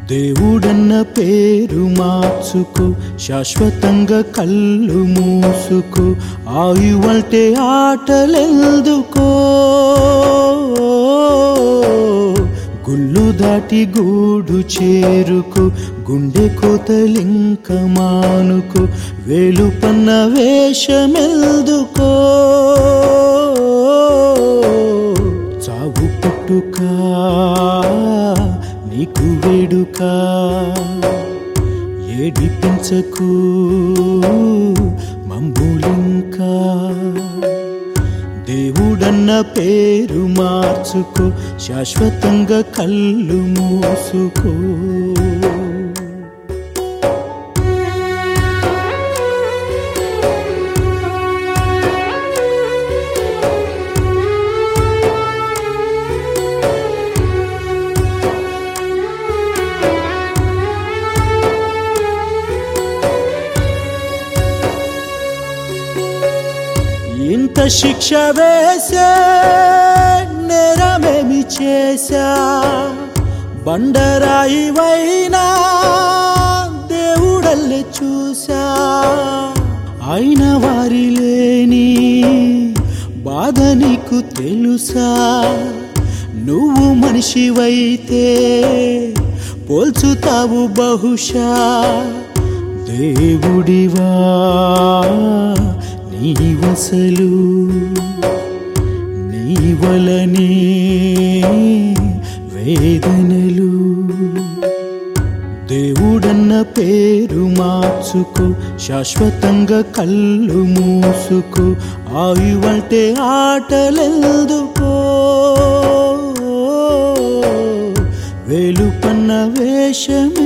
దేవుడన్న పేరు మార్చుకో శాశ్వతంగా కళ్ళు మూసుకో ఆయువంటే ఆటలెందుకో గుళ్ళు దాటి గూడు చేరుకు గుండె కోతలింక మానుకు వేలు పన్న వేషమెల్దుకో చావు పుట్టుక నీకు వేడుక ఏడిపించకు మంబులింకా దేవుడన్న పేరు మార్చుకో శాశ్వతంగా కళ్ళు మూసుకో ఇంత శిక్ష వేసే నేరమేమి చేశా బండరాయి వైనా దేవుడల్లే చూసా అయిన వారి లేని బాధ నీకు తెలుసా నువ్వు మనిషివైతే పోల్చుతావు బహుశా దేవుడివా నీవసలు నీ వలనే వేదనలు దేవుడన్న పేరు మార్చుకో శాశ్వతంగా కళ్ళు మూసుకో ఆయువంటే ఆటలెందుకో వేలు పన్న వేషమే